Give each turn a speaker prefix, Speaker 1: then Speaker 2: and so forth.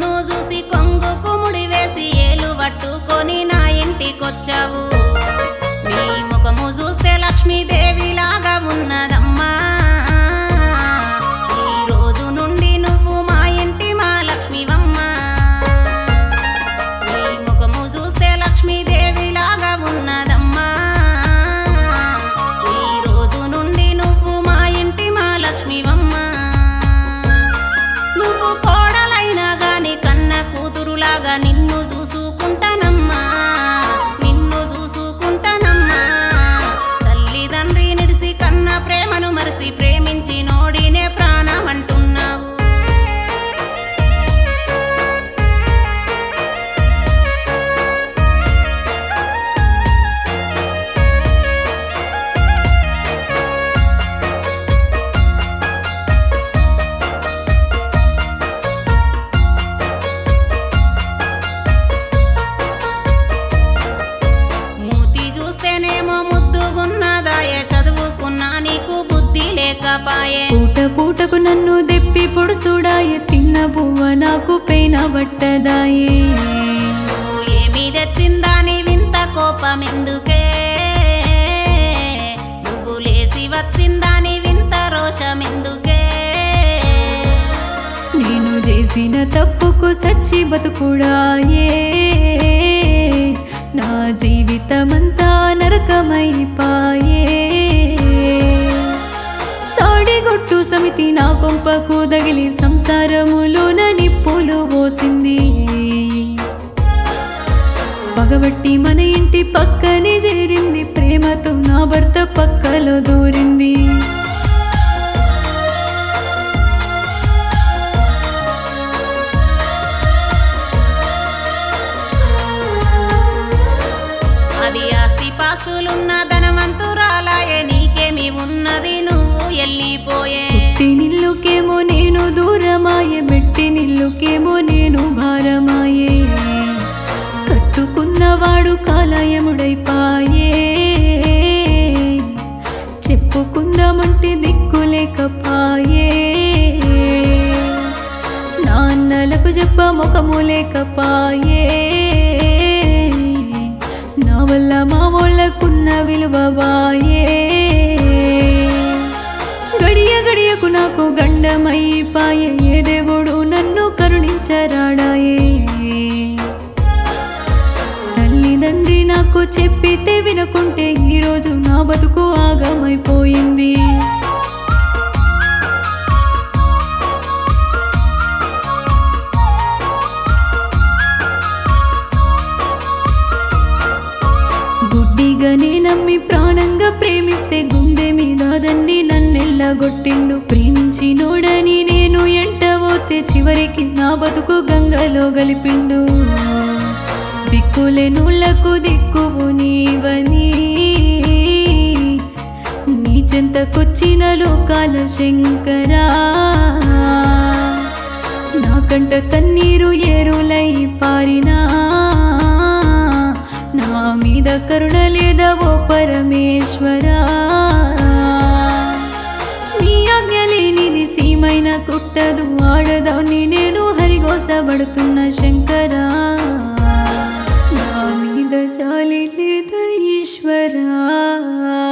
Speaker 1: నన్ను చూసి కొంగు కుముడి వేసి ఏలు పట్టుకొని నా ఇంటికొచ్చావు నీ ముఖము చూస్తే లక్ష్మీదేవి లాగా ఉన్నదమ్మా ఈ రోజు నుండి నువ్వు మా ఇంటి మా లక్ష్మివమ్మా నీ ముఖము చూస్తే లక్ష్మీదేవి లాగా ఉన్నదమ్మా ఈ రోజు నుండి నువ్వు మా ఇంటి మా లక్ష్మివమ్మా నువ్వు కోడలైనా గాని కన్న కూతురులాగా నిన్ను చూసుకుంటానమ్మా నిన్ను చూసుకుంటానమ్మా తల్లిదండ్రి నిడిసి కన్న ప్రేమను మరిసి ప్రేమించి నోడినే ప్రాణం అంటున్నావు మూతి చూస్తేనేమో ముద్దుగున్నదాయే చదువుకున్నా నీకు బుద్ధి లేకపాయే
Speaker 2: పూట పూటకు నన్ను దెప్పి పొడుసుడాయే తిన్న బువ్వ నాకు పెయిన బట్టదాయే
Speaker 1: నువ్వు ఏమి తెచ్చిందాని వింత కోపమెందుకే నువ్వు లేసి వచ్చిందాని వింత రోషమెందుకే
Speaker 2: నేను చేసిన తప్పుకు సచ్చి బతుకుడాయే నా జీవితమంతా నరకమైపాయే సాడిగొట్టు సమితి నా కొంపకు దగిలి సంసారములోన నిప్పులు పోసింది పగబట్టి మన ఇంటి పక్కనే చేరింది ప్రేమతో నా భర్త పక్కలో దూరింది
Speaker 1: అది ఆస్తి పాస్తులున్న ధనవంతురాలాయే నీకేమి ఉన్నది నువ్వు ఎల్లిపోయే
Speaker 2: పుట్టి నిల్లుకేమో నేను దూరమాయే మెట్టి నిల్లుకేమో నేను భారమాయే కట్టుకున్నవాడు కాలయముడైపాయే చెప్పుకుందామంటే దిక్కులేకపాయే నాన్నలకు చెప్ప ముఖము లేకపాయే నా వల్ల మా వాళ్ళకున్న విలువవాయే గడియ గడియకు నాకు గండమైపాయే ఏ దేవుడు నన్ను కరుణించరాడాయే తల్లిదండ్రి నాకు చెప్పితే వినకుంటే ఈరోజు నా బతుకు ఆగమైపోయింది గుడ్డిగానే నమ్మి ప్రాణంగా ప్రేమిస్తే గుండె మీద దండి నన్నెల్లగొట్టిండు ప్రేమించినోడని నేను ఎంటబోతే చివరికి నా బతుకు గంగలో గలిపిండు దిక్కులేనుళ్లకు దిక్కువు నీవని నీ చెంతకొచ్చిన లోకాల శంకరా నాకంట కన్నీరు ఏరులై పారినా నా మీద కరుణ లేదా ఓ పరమేశ్వరా నీ ఆజ్ఞ లేనిది సీమైన కుట్టదు ఆడదాన్ని నేను హరిగోసబడుతున్న శంకరా నా మీద జాలి లేదా ఈశ్వరా